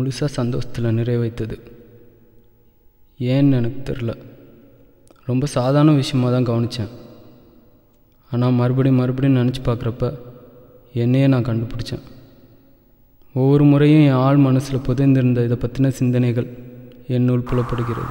முழுசாக சந்தோஷத்தில் நிறைய வைத்தது ஏன்னு எனக்கு தெரில ரொம்ப சாதாரண விஷயமாக தான் கவனித்தேன் ஆனால் மறுபடியும் மறுபடியும் நினச்சி பார்க்குறப்ப என்னையே நான் கண்டுபிடிச்சேன் ஒவ்வொரு முறையும் என் ஆள் மனசில் புதைந்திருந்த இதை பற்றின சிந்தனைகள் என்னுள் புலப்படுகிறது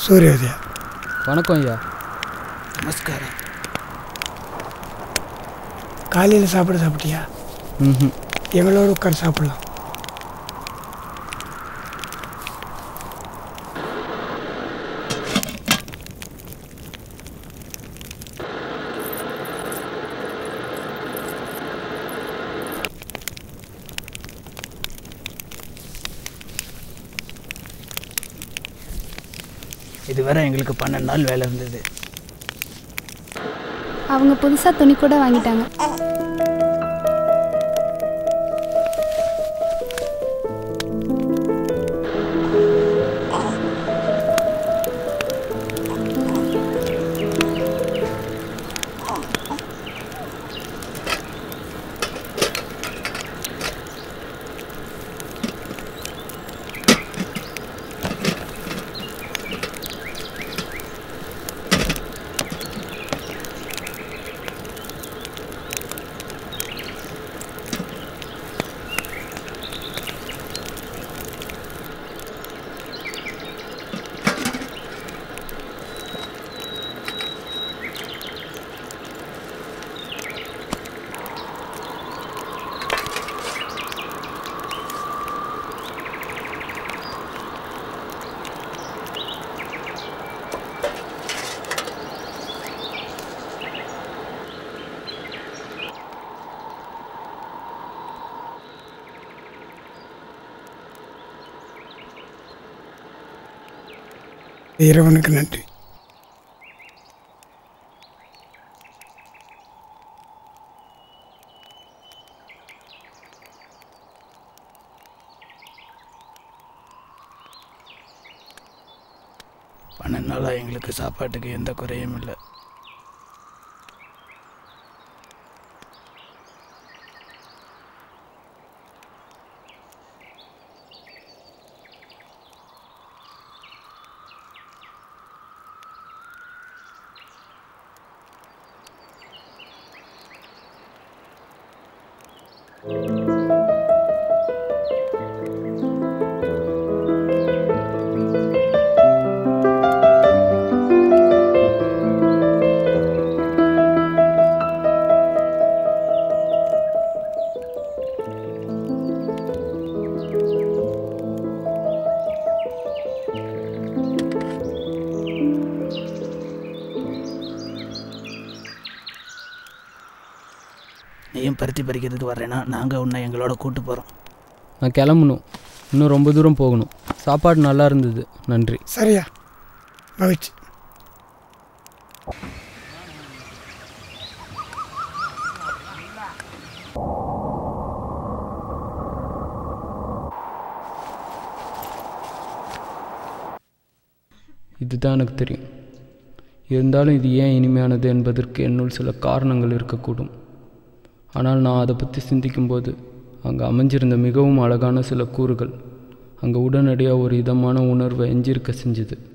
சூரியோதயா வணக்கம் ஐயா நமஸ்காரம் காலையில் சாப்பாடு சாப்பிட்டியா ம் எங்களோட உட்கார் சாப்பிடலாம் இதுவரை எங்களுக்கு பன்னெண்டு நாள் வேலை இருந்தது அவங்க புதுசாக துணி கூட வாங்கிட்டாங்க இறைவனுக்கு நன்றி பன்னெண்டு நாளாக எங்களுக்கு சாப்பாட்டுக்கு எந்த குறையும் இல்லை நீயும் பருத்தி பறிக்கிறதுக்கு வர்றேன்னா நாங்கள் உன்னை எங்களோட கூட்டு போகிறோம் நான் கிளம்பணும் இன்னும் ரொம்ப தூரம் போகணும் சாப்பாடு நல்லா இருந்தது நன்றி சரியா மகிழ்ச்சி இதுதான் எனக்கு தெரியும் இருந்தாலும் இது ஏன் இனிமையானது என்பதற்கு என்னுள் சில காரணங்கள் இருக்கக்கூடும் ஆனால் நான் அதை பற்றி சிந்திக்கும்போது அங்கே அமைஞ்சிருந்த மிகவும் அழகான சில கூறுகள் அங்கே உடனடியாக ஒரு இதமான உணர்வை எஞ்சிருக்க செஞ்சுது